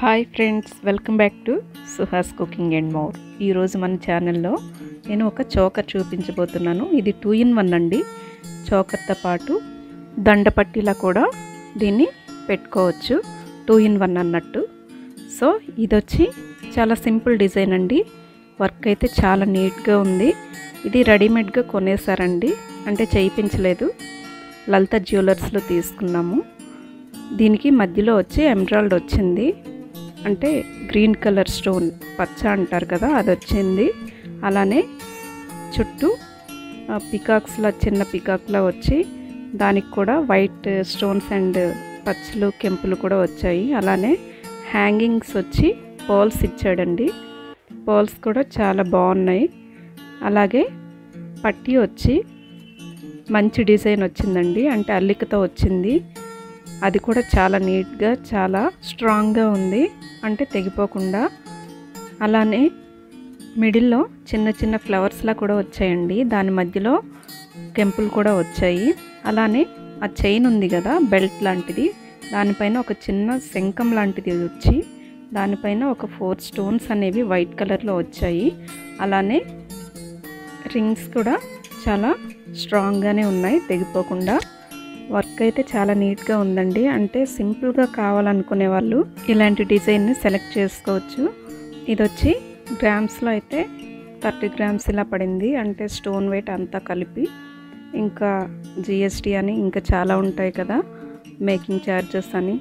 hi friends welcome back to Suhas cooking and more ఈరోజు మన ఛానల్లో నేను ఒక చోకర్ చూపించబోతున్నాను ఇది టూ ఇన్ వన్ అండి చోకర్తో పాటు దండపట్టిలా కూడా దీన్ని పెట్టుకోవచ్చు టూ ఇన్ వన్ అన్నట్టు సో ఇది వచ్చి చాలా సింపుల్ డిజైన్ అండి వర్క్ అయితే చాలా నీట్గా ఉంది ఇది రెడీమేడ్గా కొనేసారండి అంటే చేయించలేదు లలిత జ్యువెలర్స్లో తీసుకున్నాము దీనికి మధ్యలో వచ్చి ఎమరాల్డ్ వచ్చింది అంటే గ్రీన్ కలర్ స్టోన్ పచ్చ అంటారు కదా అది వచ్చింది అలానే చుట్టూ పికాక్స్లా చిన్న పికాక్లా వచ్చి దానికి కూడా వైట్ స్టోన్స్ అండ్ పచ్చలు కెంపులు కూడా వచ్చాయి అలానే హ్యాంగింగ్స్ వచ్చి పోల్స్ ఇచ్చాడండి పోల్స్ కూడా చాలా బాగున్నాయి అలాగే పట్టి వచ్చి మంచి డిజైన్ వచ్చిందండి అంటే అల్లికతో వచ్చింది అది కూడా చాలా నీట్గా చాలా స్ట్రాంగ్గా ఉంది అంటే తెగిపోకుండా అలానే మిడిల్లో చిన్న చిన్న ఫ్లవర్స్లా కూడా వచ్చాయండి దాని మధ్యలో కెంపులు కూడా వచ్చాయి అలానే ఆ చైన్ ఉంది కదా బెల్ట్ లాంటిది దానిపైన ఒక చిన్న శంఖం లాంటిది వచ్చి దానిపైన ఒక ఫోర్ స్టోన్స్ అనేవి వైట్ కలర్లో వచ్చాయి అలానే రింగ్స్ కూడా చాలా స్ట్రాంగ్గానే ఉన్నాయి తెగిపోకుండా వర్క్ అయితే చాలా నీట్గా ఉందండి అంటే సింపుల్గా కావాలనుకునే వాళ్ళు ఇలాంటి డిజైన్ని సెలెక్ట్ చేసుకోవచ్చు ఇది వచ్చి గ్రామ్స్లో అయితే థర్టీ గ్రామ్స్ ఇలా పడింది అంటే స్టోన్ వెయిట్ అంతా కలిపి ఇంకా జిఎస్టీ అని ఇంకా చాలా ఉంటాయి కదా మేకింగ్ ఛార్జెస్ అని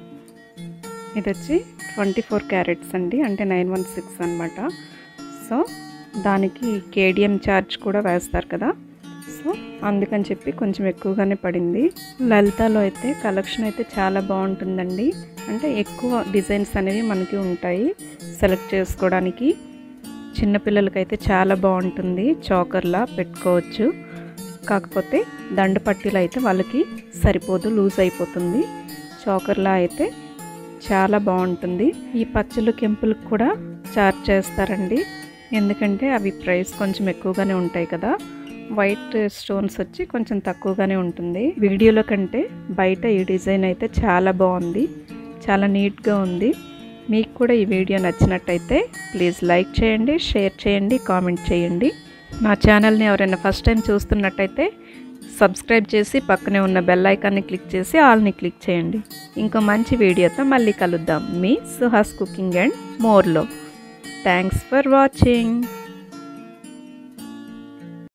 ఇది వచ్చి ట్వంటీ ఫోర్ క్యారెట్స్ అండి అంటే నైన్ వన్ సిక్స్ అనమాట సో దానికి కేడిఎం ఛార్జ్ కూడా వేస్తారు కదా సో అందుకని చెప్పి కొంచెం ఎక్కువగానే పడింది లలితాలో అయితే కలెక్షన్ అయితే చాలా బాగుంటుందండి అంటే ఎక్కువ డిజైన్స్ అనేవి మనకి ఉంటాయి సెలెక్ట్ చేసుకోవడానికి చిన్నపిల్లలకైతే చాలా బాగుంటుంది చోకర్లా పెట్టుకోవచ్చు కాకపోతే దండపట్టీలు అయితే వాళ్ళకి సరిపోదు లూజ్ అయిపోతుంది చోకర్లా అయితే చాలా బాగుంటుంది ఈ పచ్చలు కెంపులకు కూడా చార్జ్ చేస్తారండి ఎందుకంటే అవి ప్రైస్ కొంచెం ఎక్కువగానే ఉంటాయి కదా వైట్ స్టోన్స్ వచ్చి కొంచెం తక్కువగానే ఉంటుంది వీడియోలో కంటే బయట ఈ డిజైన్ అయితే చాలా బాగుంది చాలా నీట్గా ఉంది మీకు కూడా ఈ వీడియో నచ్చినట్టయితే ప్లీజ్ లైక్ చేయండి షేర్ చేయండి కామెంట్ చేయండి నా ఛానల్ని ఎవరైనా ఫస్ట్ టైం చూస్తున్నట్టయితే సబ్స్క్రైబ్ చేసి పక్కనే ఉన్న బెల్ ఐకాన్ని క్లిక్ చేసి ఆల్ని క్లిక్ చేయండి ఇంకో మంచి వీడియోతో మళ్ళీ కలుద్దాం మీ సుహాస్ కుకింగ్ అండ్ మోర్లో థ్యాంక్స్ ఫర్ వాచింగ్